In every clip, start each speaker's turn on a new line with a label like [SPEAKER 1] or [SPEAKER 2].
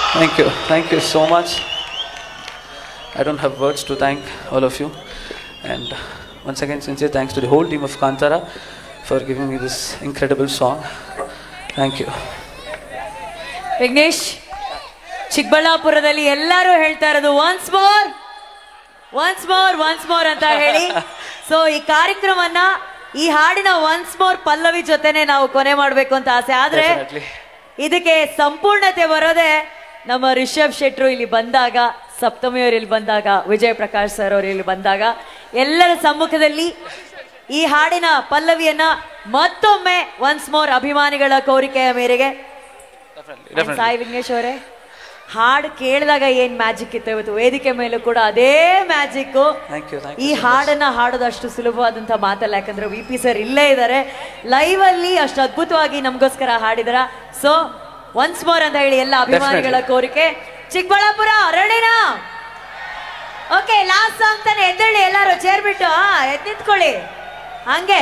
[SPEAKER 1] Thank you. Thank you so much. I don't have words to thank all of you. And once again, sincere thanks to the whole team of Kantara for giving me this incredible song. Thank you.
[SPEAKER 2] Vignesh ಚಿಕ್ಕಬಳ್ಳಾಪುರದಲ್ಲಿ ಎಲ್ಲರೂ ಹೇಳ್ತಾ ಇರೋದು once more once more once more ಅಂತ ಹೇಳಿ so ಈ ಕಾರ್ಯಕ್ರಮವನ್ನ ಈ ಹಾಡಿನ ಒನ್ಸ್ ಮೋರ್ ಪಲ್ಲವಿ ಜೊತೆನೆ ನಾವು ಕೊನೆ ಮಾಡ್ಬೇಕು ಅಂತ ಆಸೆ ಆದ್ರೆ
[SPEAKER 1] Definitely.
[SPEAKER 2] ಇದಕ್ಕೆ ಸಂಪೂರ್ಣತೆ ಬರೋದೇ ನಮ್ಮ ರಿಷಬ್ ಶೆಟ್ರು ಇಲ್ಲಿ ಬಂದಾಗ ಸಪ್ತಮಿಯವರು ಇಲ್ಲಿ ಬಂದಾಗ ವಿಜಯ್ ಪ್ರಕಾಶ್ ಸರ್ ಅವರು ಇಲ್ಲಿ ಬಂದಾಗ ಎಲ್ಲರ ಸಮ್ಮುಖದಲ್ಲಿ ಈ ಹಾಡಿನ ಪಲ್ಲವಿಯನ್ನ ಮತ್ತೊಮ್ಮೆ ಒನ್ಸ್ ಮೋರ್ ಅಭಿಮಾನಿಗಳ ಕೋರಿಕೆಯ ಮೇರೆಗೆ
[SPEAKER 1] Definitely.
[SPEAKER 2] And ಸಾಯಿ ವಿಘ್ನೇಶ್ ಅವರೇ ಹಾಡು ಕೇಳಿದಾಗ ಏನ್ ಮ್ಯಾಜಿಕ್ ಇತ್ತು ಇವತ್ತು ವೇದಿಕೆ ಮೇಲೂ ಕೂಡ ಅದೇ ಮ್ಯಾಜಿಕ್
[SPEAKER 1] Thank you. Thank
[SPEAKER 2] ಈ
[SPEAKER 1] you. so much.
[SPEAKER 2] ಹಾಡನ್ನ ಹಾಡೋದಷ್ಟು ಸುಲಭವಾದಂತ ಮಾತಲ್ಲ ಯಾಕಂದ್ರೆ ವಿ ಪಿ ಸರ್ ಇಲ್ಲೇ ಇದ್ದಾರೆ ಲೈವ್ ಅಲ್ಲಿ ಅಷ್ಟು ಅದ್ಭುತವಾಗಿ ನಮಗೋಸ್ಕರ ಹಾಡಿದ್ರ ಸೊ ಒನ್ಸ್ ಮೋರ್ ಅಂತ ಹೇಳಿ ಎಲ್ಲ ಅಭಿಮಾನಿಗಳ
[SPEAKER 1] Definitely.
[SPEAKER 2] ಕೋರಿಕೆ ಚಿಕ್ಕಬಳ್ಳಾಪುರ ರೆಡಿನಾ ಓಕೆ ಲಾಸ್ಟ್ ಸಾಂಗ್ ತಾನೆ ಎದ್ದೇಳಿ ಎಲ್ಲಾರು ಚೇರ್ ಬಿಟ್ಟು ಹಾ ಎದ್ದು ನಿಂತ್ಕೊಳ್ಳಿ ಹಂಗೆ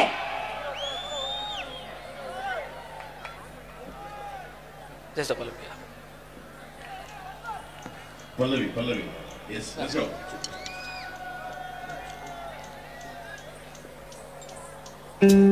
[SPEAKER 1] Just a Pallavi. yeah.
[SPEAKER 3] Pallavi, Pallavi. Yes, let's go.
[SPEAKER 1] Thank